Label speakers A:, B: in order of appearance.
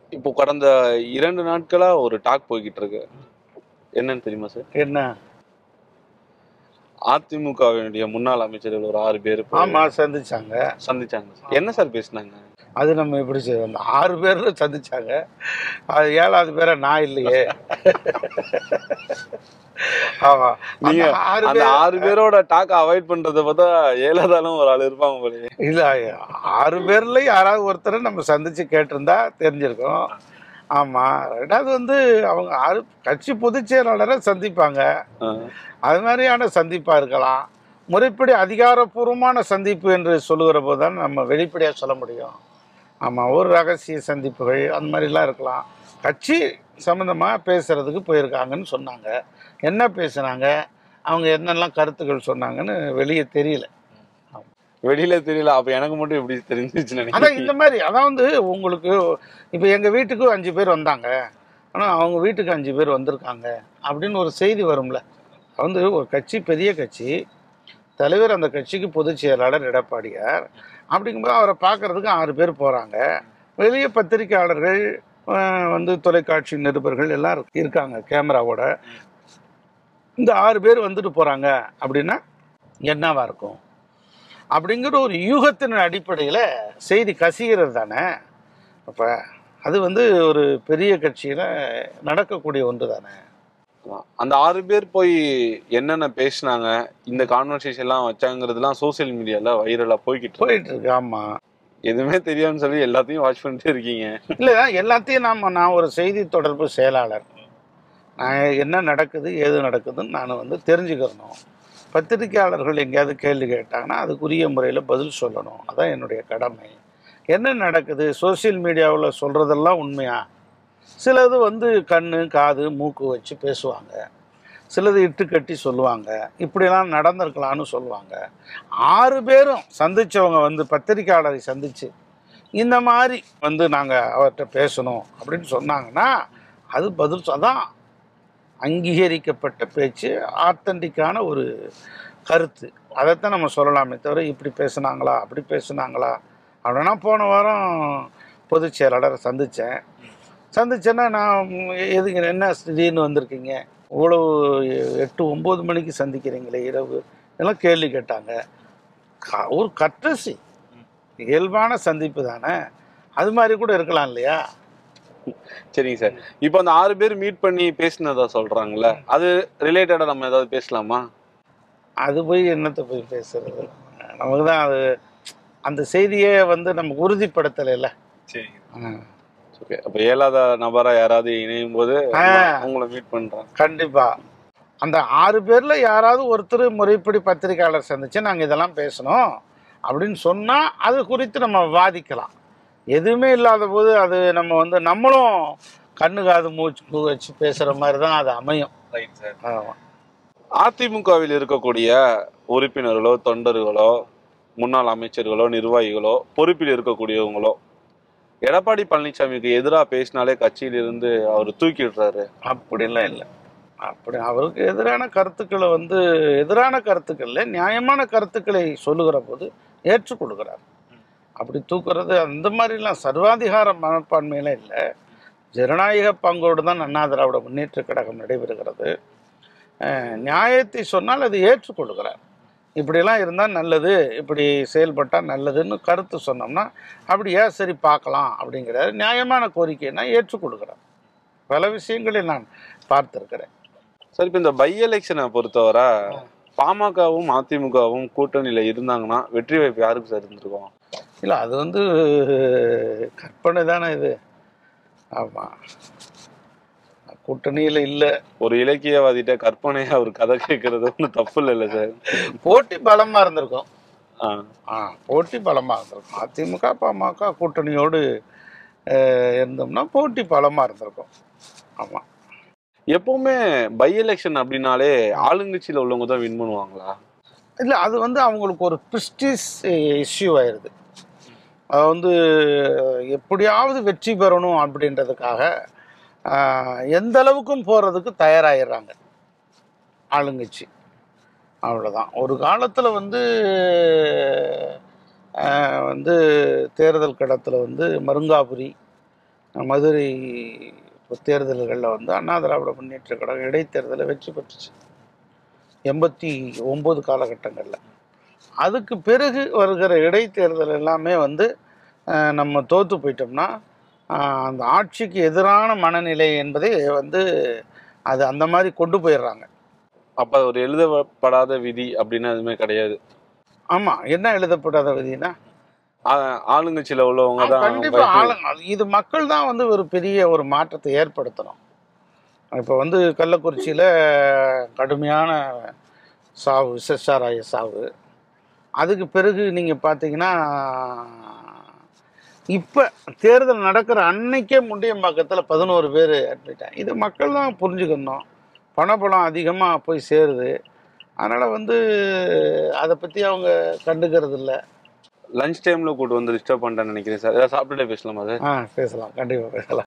A: இப்போ கடந்த இரண்டு நாட்களா ஒரு டாக் போய்கிட்டு இருக்கு என்னன்னு தெரியுமா சார்
B: என்ன
A: அதிமுகவினுடைய முன்னாள் அமைச்சர்கள் ஒரு ஆறு பேர் போய்
B: ஆமா சந்திச்சாங்க
A: சந்திச்சாங்க சார். என்ன சார் பேசினாங்க
B: அது நம்ம எப்படி செய்வோம் அந்த ஆறு பேர்ல சந்திச்சாங்க அது ஏழாவது பேரை நான் இல்லையே ஆமா
A: நீங்க
B: அந்த ஆறு
A: அந்த
B: பேர்
A: ஆறு பேரோட டாக் அவாய்ட் பண்றத பார்த்தா ஏழாதாலும் ஒரு ஆள் இருப்பாங்க போலயே
B: இல்ல ஆறு பேர்ல யாராவது ஒருத்தரை நம்ம சந்திச்சு கேட்டிருந்தா தெரிஞ்சிருக்கும் ஆமா ரெண்டாவது வந்து அவங்க ஆறு கட்சி பொதுச் செயலாளரை சந்திப்பாங்க
A: ஆ.
B: அது மாதிரியான சந்திப்பா இருக்கலாம் முறைப்படி அதிகாரப்பூர்வமான சந்திப்பு என்று சொல்லுகிற போது தான் நம்ம வெளிப்படையாக சொல்ல முடியும் ஆமாம் ஒரு ரகசிய சந்திப்புகள் அந்த மாதிரிலாம் இருக்கலாம் கட்சி சம்மந்தமாக பேசுகிறதுக்கு போயிருக்காங்கன்னு சொன்னாங்க என்ன பேசுனாங்க அவங்க என்னெல்லாம் கருத்துக்கள் சொன்னாங்கன்னு வெளியே தெரியல
A: வெளியில தெரியல அப்ப எனக்கு மட்டும் எப்படி தெரிஞ்சிச்சுன்னு
B: அதான்
A: நினைக்கிறேன்
B: இந்த மாதிரி அதான் வந்து உங்களுக்கு இப்போ எங்கள் வீட்டுக்கு அஞ்சு பேர் வந்தாங்க ஆனால் அவங்க வீட்டுக்கு அஞ்சு பேர் வந்திருக்காங்க அப்படின்னு ஒரு செய்தி வரும்ல வந்து ஒரு கட்சி பெரிய கட்சி தலைவர் அந்த கட்சிக்கு பொதுச் செயலாளர் எடப்பாடியார் அப்படிங்கும்போது அவரை பார்க்கறதுக்கு ஆறு பேர் போகிறாங்க வெளியே பத்திரிக்கையாளர்கள் அஹ், வந்து தொலைக்காட்சி நிருபர்கள் எல்லாம் இருக்கு- இருக்காங்க கேமராவோட இந்த ஆறு பேர் வந்துட்டு போகிறாங்க அப்படின்னா என்னவா இருக்கும் அப்படிங்கிற ஒரு யூகத்தின் அடிப்படையில் செய்தி கசிகிறது தானே அப்போ அது வந்து ஒரு பெரிய கட்சியில் நடக்கக்கூடிய ஒன்று தானே
A: அந்த ஆறு பேர் போய் என்னென்ன பேசினாங்க இந்த கான்வர்சேஷன் எல்லாம் வச்சாங்கிறதுலாம் சோசியல் மீடியால வைரலா போய்கிட்டு இருக்கு.
B: போயிட்டு இருக்கு ஆமாம்
A: எதுவுமே தெரியாதுன்னு சொல்லி எல்லாத்தையும் வாட்ச் பண்ணிட்டே இருக்கீங்க
B: இல்லை எல்லாத்தையும் நாம் நான் ஒரு செய்தி தொடர்பு செயலாளர் நான் என்ன நடக்குது ஏது நடக்குதுன்னு நான் வந்து தெரிஞ்சுக்கிறணும் பத்திரிக்கையாளர்கள் எங்கேயாவது கேள்வி கேட்டாங்கன்னா அதுக்குரிய முறையில் பதில் சொல்லணும் அதான் என்னுடைய கடமை என்ன நடக்குது சோஷியல் மீடியாவில் சொல்கிறதெல்லாம் உண்மையா சிலது வந்து கண் காது மூக்கு வச்சு பேசுவாங்க சிலது இட்டு கட்டி சொல்லுவாங்க இப்படிலாம் நடந்திருக்கலாம்னு சொல்லுவாங்க ஆறு பேரும் சந்திச்சவங்க வந்து பத்திரிக்கையாளரை சந்திச்சு இந்த மாதிரி வந்து நாங்கள் அவர்கிட்ட பேசணும் அப்படின்னு சொன்னாங்கன்னா அது பதில் சொ- அதான் அங்கீகரிக்கப்பட்ட பேச்சு ஆத்தன்டிக்கான ஒரு கருத்து அதைத்தான் நம்ம சொல்லலாமே தவிர இப்படி பேசுனாங்களா அப்படி பேசுனாங்களா அப்படின்னா போன வாரம் பொதுச் செயலாளரை சந்தித்தேன் சந்திச்சேன்னா நான் எதுக்கு என்ன திடீர்னு வந்திருக்கீங்க இவ்வளோ எட்டு ஒம்பது மணிக்கு சந்திக்கிறீங்களே இரவு இதெல்லாம் கேள்வி கேட்டாங்க க- ஒரு கற்றசி இயல்பான சந்திப்பு தானே அது மாதிரி கூட இருக்கலாம் இல்லையா
A: சரிங்க சார் இப்போ அந்த ஆறு பேர் மீட் பண்ணி பேசினதா சொல்றாங்கல்ல அது ரிலேட்டடா நம்ம ஏதாவது பேசலாமா
B: அது போய் என்னத்தை போய் பேசுறது நமக்கு தான் அது அந்த செய்தியே வந்து நமக்கு உறுதிப்படுத்தலைல்ல
A: சரிங்க ஓகே அப்ப ஏழாத நபரா யாராவது இணையும் போது
B: ஆ.
A: உங்களை மீட் பண்றாங்க
B: கண்டிப்பா அந்த ஆறு பேர்ல யாராவது ஒருத்தர் முறைப்படி பத்திரிக்கையாளர் சந்திச்சு நாங்கள் இதெல்லாம் பேசணும் அப்படின்னு சொன்னா அது குறித்து நம்ம வாதிக்கலாம் எதுவுமே இல்லாத போது அது நம்ம வந்து நம்மளும் கண்ணு காது மூச்சு வச்சு பேசுற மாதிரி தான் அது அமையும் ஆமா.
A: அதிமுகவில் இருக்கக்கூடிய உறுப்பினர்களோ தொண்டர்களோ முன்னாள் அமைச்சர்களோ நிர்வாகிகளோ பொறுப்பில் இருக்கக்கூடியவங்களோ எடப்பாடி பழனிசாமிக்கு எதிராக பேசினாலே கட்சியிலிருந்து அவர் தூக்கிடுறாரு
B: அப்படிலாம் இல்லை அப்படி அவருக்கு எதிரான கருத்துக்களை வந்து எதிரான கருத்துக்கள்ல நியாயமான கருத்துக்களை சொல்லுகிற போது ஏற்றுக்கொள்கிறார் அப்படி தூக்குறது அந்த மாதிரிலாம் சர்வாதிகார மனப்பான்மையில இல்லை ஜனநாயக பங்கோடு தான் அண்ணா திராவிட முன்னேற்ற கழகம் நடைபெறுகிறது அஹ், நியாயத்தை சொன்னால் அது ஏற்றுக்கொள்கிறார் இப்படியெல்லாம் இருந்தால் நல்லது இப்படி செயல்பட்டால் நல்லதுன்னு கருத்து சொன்னோம்னா அப்படியா சரி பார்க்கலாம் அப்படிங்கிறார் நியாயமான கோரிக்கைன்னா ஏற்றுக்கொள்கிறார் பல விஷயங்களில் நான் பார்த்திருக்கிறேன்
A: சரி இப்போ இந்த பை எலெக்ஷனை பொறுத்தவரை பாமகவும் அதிமுகவும் கூட்டணியில இருந்தாங்கன்னா வெற்றி வாய்ப்பு யாருக்கு சார் இருந்திருக்கும்
B: இல்லை அது வந்து கற்பனை தானே இது ஆமாம் கூட்டணியில் இல்லை
A: ஒரு இலக்கியவாதிட்ட கற்பனையா அவர் கதை கேட்கறது ஒன்றும் தப்பு இல்லைல்ல சார்
B: போட்டி பலமாக இருந்திருக்கும்
A: ஆ
B: ஆ போட்டி பலமாக இருந்திருக்கும் அதிமுக பாமக கூட்டணியோடு அஹ், இருந்தோம்னா போட்டி பலமாக இருந்திருக்கும் ஆமாம்
A: எப்பவுமே பை எலெக்ஷன் அப்படின்னாலே ஆளுங்கட்சியில உள்ளவங்க தான் வின் பண்ணுவாங்களா
B: இல்லை அது வந்து அவங்களுக்கு ஒரு ப்ரிஸ்டீஸ் இஷ்யூ ஆயிடுது அது வந்து எப்படியாவது வெற்றி பெறணும் அப்படின்றதுக்காக ஆஹ், எந்த அளவுக்கும் போகிறதுக்கு தயாராகிடுறாங்க ஆளுங்கட்சி அவ்வளோதான் ஒரு காலத்தில் வந்து ஆஹ், வந்து தேர்தல் கடத்தில் வந்து மருங்காபுரி மதுரை தேர்தல்களில் வந்து அண்ணா திராவிட முன்னேற்ற கழகம் இடைத்தேர்தலை வெற்றி பெற்றுச்சு எண்பத்தி ஒம்பது காலகட்டங்களில் அதுக்கு பிறகு வருகிற இடைத்தேர்தல் எல்லாமே வந்து அஹ், நம்ம தோற்று போயிட்டோம்னா அஹ், அந்த ஆட்சிக்கு எதிரான மனநிலை என்பதை வந்து அது அந்த மாதிரி கொண்டு போயிடுறாங்க
A: அப்ப ஒரு எழுதப்படாத விதி அப்படின்னு எதுவுமே கிடையாது
B: ஆமாம் என்ன எழுதப்படாத விதினா
A: ஆ- ஆளுங்கட்சியில உள்ளவங்க தான்
B: கண்டிப்பா ஆளுங்க இது மக்கள் தான் வந்து ஒரு பெரிய ஒரு மாற்றத்தை ஏற்படுத்தணும் இப்போ வந்து கள்ளக்குறிச்சியில் கடுமையான சாவு விசச்சாராய சாவு அதுக்கு பிறகு நீங்கள் பார்த்தீங்கன்னா இப்போ தேர்தல் நடக்கிற அன்னைக்கே முண்டியம்பாக்கத்தில் பதினோரு பேர் அட்மிட் இது மக்கள் தான் புரிஞ்சுக்கணும் பணபலம் அதிகமாக போய் சேருது அதனால் வந்து அதை பற்றி அவங்க கண்டுக்கிறது இல்லை
A: லஞ்ச் டைம்ல கூட்டு வந்து டிஸ்டர்ப் பண்ணிட்டேன்னு நினைக்கிறேன் சார் ஏதாவது சாப்பிட்டுட்டே பேசலாமா சார்
B: ஆ பேசலாம் கண்டிப்பாக பேசலாம்